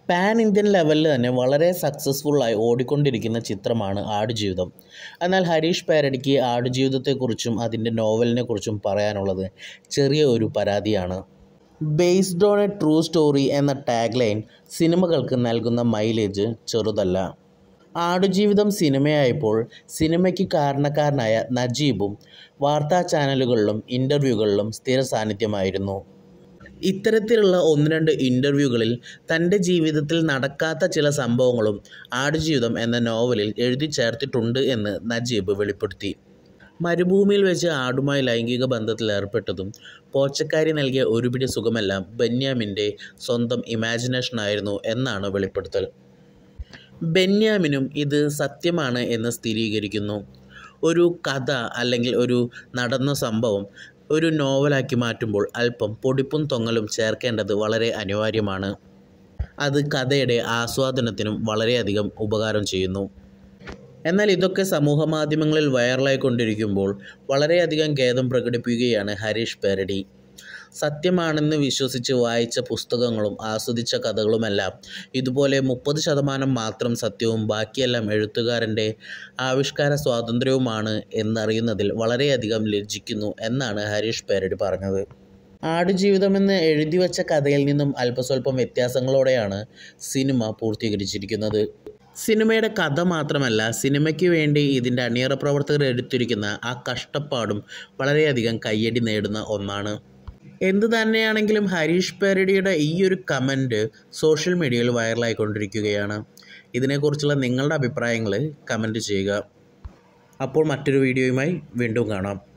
pan Indian ലെവലിൽ തന്നെ വളരെ സക്സസ്ഫുള്ളായി ഓടിക്കൊണ്ടിരിക്കുന്ന ചിത്രമാണ് ആടുജീവിതം എന്നാൽ ഹരീഷ് പാരടിക്ക് ആടുജീവിതത്തെക്കുറിച്ചും അതിൻ്റെ നോവലിനെക്കുറിച്ചും പറയാനുള്ളത് ചെറിയ ഒരു പരാതിയാണ് based on a true story എന്ന ടാഗ് ലൈൻ സിനിമകൾക്ക് നൽകുന്ന മൈലേജ് ചെറുതല്ല ആടുജീവിതം സിനിമയായപ്പോൾ സിനിമയ്ക്ക് കാരണക്കാരനായ നജീബും വാർത്താ ചാനലുകളിലും ഇൻ്റർവ്യൂകളിലും സ്ഥിര സാന്നിധ്യമായിരുന്നു ഇത്തരത്തിലുള്ള ഒന്ന് രണ്ട് ഇൻ്റർവ്യൂകളിൽ തൻ്റെ ജീവിതത്തിൽ നടക്കാത്ത ചില സംഭവങ്ങളും ആടുജീവിതം എന്ന നോവലിൽ എഴുതി ചേർത്തിട്ടുണ്ട് എന്ന് നജീബ് വെളിപ്പെടുത്തി മരുഭൂമിയിൽ വെച്ച് ആടുമായി ലൈംഗിക ബന്ധത്തിൽ ഏർപ്പെട്ടതും പോച്ചക്കാരി നൽകിയ ഒരു പിടി സുഖമെല്ലാം ബെന്യാമിൻ്റെ സ്വന്തം ഇമാജിനേഷനായിരുന്നു എന്നാണ് വെളിപ്പെടുത്തൽ ബെന്യാമിനും ഇത് സത്യമാണ് എന്ന് സ്ഥിരീകരിക്കുന്നു ഒരു കഥ അല്ലെങ്കിൽ ഒരു നടന്ന സംഭവം ഒരു നോവലാക്കി മാറ്റുമ്പോൾ അല്പം പൊടിപ്പും തൊങ്ങലും ചേർക്കേണ്ടത് വളരെ അനിവാര്യമാണ് അത് കഥയുടെ ആസ്വാദനത്തിനും വളരെയധികം ഉപകാരം ചെയ്യുന്നു എന്നാൽ ഇതൊക്കെ സമൂഹ മാധ്യമങ്ങളിൽ വൈറലായിക്കൊണ്ടിരിക്കുമ്പോൾ വളരെയധികം ഖേദം പ്രകടിപ്പിക്കുകയാണ് ഹരീഷ് പേരടി സത്യമാണെന്ന് വിശ്വസിച്ച് വായിച്ച പുസ്തകങ്ങളും ആസ്വദിച്ച കഥകളുമെല്ലാം ഇതുപോലെ മുപ്പത് ശതമാനം മാത്രം സത്യവും ബാക്കിയെല്ലാം എഴുത്തുകാരൻ്റെ ആവിഷ്കാര സ്വാതന്ത്ര്യവുമാണ് എന്നറിയുന്നതിൽ വളരെയധികം ലജ്ജിക്കുന്നു എന്നാണ് ഹരീഷ് പേരടി പറഞ്ഞത് ആടുജീവിതമെന്ന് എഴുതി വച്ച കഥയിൽ നിന്നും അല്പസ്വല്പം വ്യത്യാസങ്ങളോടെയാണ് സിനിമ പൂർത്തീകരിച്ചിരിക്കുന്നത് സിനിമയുടെ കഥ മാത്രമല്ല സിനിമയ്ക്ക് വേണ്ടി ഇതിൻ്റെ അണിയറ പ്രവർത്തകർ എടുത്തിരിക്കുന്ന ആ കഷ്ടപ്പാടും വളരെയധികം കയ്യടി നേടുന്ന ഒന്നാണ് എന്തു തന്നെയാണെങ്കിലും ഹരീഷ് പേരടിയുടെ ഈ ഒരു കമൻറ്റ് സോഷ്യൽ മീഡിയയിൽ വൈറലായിക്കൊണ്ടിരിക്കുകയാണ് ഇതിനെക്കുറിച്ചുള്ള നിങ്ങളുടെ അഭിപ്രായങ്ങൾ കമൻറ്റ് ചെയ്യുക അപ്പോൾ മറ്റൊരു വീഡിയോയുമായി വീണ്ടും കാണാം